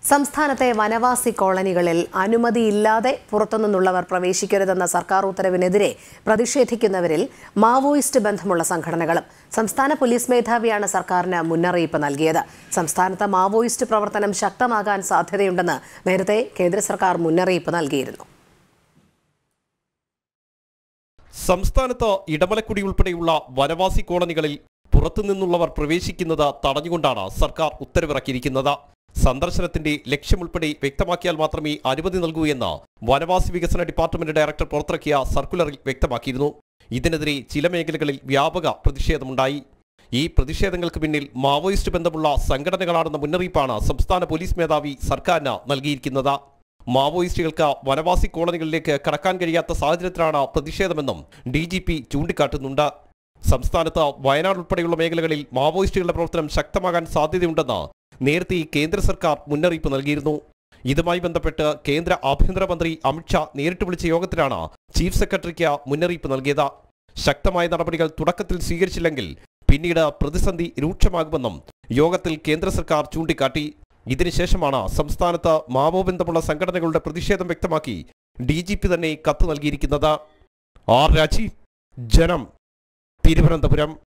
സംസ്ഥാനത്തെ വനവാസി കോളനികളിൽ അനുമതിയില്ലാതെ പുറത്തുനിന്നുള്ളവർ പ്രവേശിക്കരുതെന്ന സർക്കാർ ഉത്തരവിനെതിരെ പ്രതിഷേധിക്കുന്നവരിൽ മാവോയിസ്റ്റ് ബന്ധമുള്ള സംഘടനകളും സംസ്ഥാന പോലീസ് മേധാവിയാണ് സർക്കാരിന് മുന്നറിയിപ്പ് നൽകിയത് സംസ്ഥാനത്ത് മാവോയിസ്റ്റ് പ്രവർത്തനം ശക്തമാകാൻ സാധ്യതയുണ്ടെന്ന് നേരത്തെ കേന്ദ്ര സർക്കാർ മുന്നറിയിപ്പ് നൽകിയിരുന്നു സംസ്ഥാനത്ത് ഇടമലക്കുടി ഉൾപ്പെടെയുള്ള വനവാസി കോളനികളിൽ പുറത്തുനിന്നുള്ളവർ പ്രവേശിക്കുന്നത് തടഞ്ഞുകൊണ്ടാണ് സർക്കാർ ഉത്തരവിറക്കിയിരിക്കുന്നത് സന്ദർശനത്തിന്റെ ലക്ഷ്യമുൾപ്പെടെ വ്യക്തമാക്കിയാൽ മാത്രമേ അനുമതി നൽകൂ എന്ന് വനവാസി വികസന ഡിപ്പാർട്ട്മെന്റ് ഡയറക്ടർ പുറത്തിറക്കിയ സർക്കുലറിൽ വ്യക്തമാക്കിയിരുന്നു ഇതിനെതിരെ ചില മേഖലകളിൽ വ്യാപക പ്രതിഷേധമുണ്ടായി ഈ പ്രതിഷേധങ്ങൾക്ക് പിന്നിൽ മാവോയിസ്റ്റ് ബന്ധമുള്ള സംഘടനകളാണെന്ന മുന്നറിയിപ്പാണ് സംസ്ഥാന പോലീസ് മേധാവി സർക്കാരിന് നൽകിയിരിക്കുന്നത് മാവോയിസ്റ്റുകൾക്ക് വനവാസി കോളനികളിലേക്ക് കടക്കാൻ കഴിയാത്ത സാഹചര്യത്തിലാണ് പ്രതിഷേധമെന്നും ഡി ജി പി ചൂണ്ടിക്കാട്ടുന്നുണ്ട് സംസ്ഥാനത്ത് വയനാട് ഉൾപ്പെടെയുള്ള മേഖലകളിൽ മാവോയിസ്റ്റുകളുടെ പ്രവർത്തനം ശക്തമാകാൻ സാധ്യതയുണ്ടെന്ന് നേരത്തെ കേന്ദ്ര സർക്കാർ മുന്നറിയിപ്പ് നൽകിയിരുന്നു ഇതുമായി ബന്ധപ്പെട്ട് കേന്ദ്ര ആഭ്യന്തരമന്ത്രി അമിത്ഷാ നേരിട്ട് വിളിച്ച യോഗത്തിലാണ് ചീഫ് സെക്രട്ടറിക്ക് മുന്നറിയിപ്പ് നൽകിയത് ശക്തമായ നടപടികൾ തുടക്കത്തിൽ സ്വീകരിച്ചില്ലെങ്കിൽ പിന്നീട് പ്രതിസന്ധി രൂക്ഷമാകുമെന്നും യോഗത്തിൽ കേന്ദ്ര സർക്കാർ ചൂണ്ടിക്കാട്ടി ഇതിനുശേഷമാണ് സംസ്ഥാനത്ത് മാവോ ബന്ധമുള്ള സംഘടനകളുടെ പ്രതിഷേധം വ്യക്തമാക്കി ഡി ജി പി തന്നെ കത്ത് നൽകിയിരിക്കുന്നത് ആർ രാജീവ് ജനം തിരുവനന്തപുരം